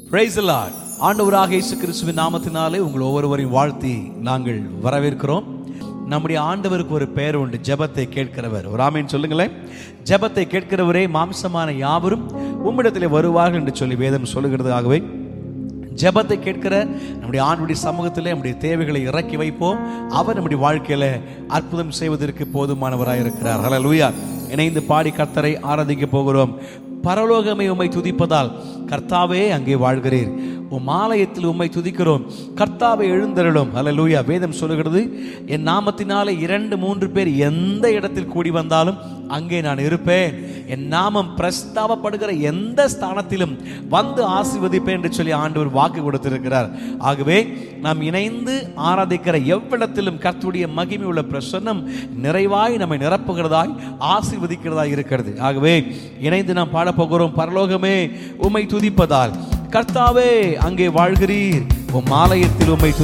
price Lord ஆண்டவராக இயேசு கிறிஸ்துவின் நாமத்தினாலே உங்கள் ஒவ்வொருவரையும் வாழ்த்தி நாங்கள் வரவேற்கிறோம் நம்முடைய ஆண்டவருக்கு ஒரு பெயர் உண்டு ஜெபத்தை கேட்கிறவர் ஒரு ஆமீன் சொல்லுங்களேன் ஜெபத்தை கேட்கிறவரே மாம்சமான யாவரும் உம்மிடத்திலே வருவார்கள் என்று சொல்லி வேதம் சொல்லுகிறதாகவே ஜெபத்தை கேட்கிற நம்முடைய ஆண்டுடைய சமூகத்திலே நம்முடைய தேவைகளை இறக்கி வைப்போம் அவர் நம்முடைய வாழ்க்கையில அற்புதம் செய்வதற்கு போதுமானவராய் இருக்கிறார் ஹalleluya இணைந்து பாடி கர்த்தரை ஆராதிக்க போகிறோம் பரலோகமே உம்மை துதிப்பதால் கர்த்தாவே அங்கே வாழ்கிறீர் உம் ஆலயத்தில் உம்மை துதிக்கிறோம் கர்த்தாவை எழுந்தருளும் ஹalleluya வேதம் சொல்லுகிறது என் நாமத்தினாலே இரண்டு மூன்று பேர் எந்த இடத்தில் கூடி வந்தாலும் அங்கே நான் இருப்பேன் என் நாமம் பிரஸ்தாபப்படுகிற எந்த ஸ்தானத்திலும் வந்து ஆசீர்வதிப்பேன் என்று சொல்லி ஆண்டவர் வாக்கு கொடுத்திருக்கிறார் ஆகவே நாம் இணைந்து ஆராதிக்கிற எவ்விடத்திலும் கர்த்தருடைய மகிமை உள்ள பிரசன்னம் நிறைவாய் நம்மை நிரப்புகிறதாய் ஆசீர்வதிக்கிறதாய் இருக்கிறது ஆகவே இணைந்து நாம் பாடப்போகிறோம் பரலோகமே உம்மை துதிப்பதால் கர்த்தாவே அங்கே வாழ்கிறீர் உம் ஆலயத்தில் உம்மை துதி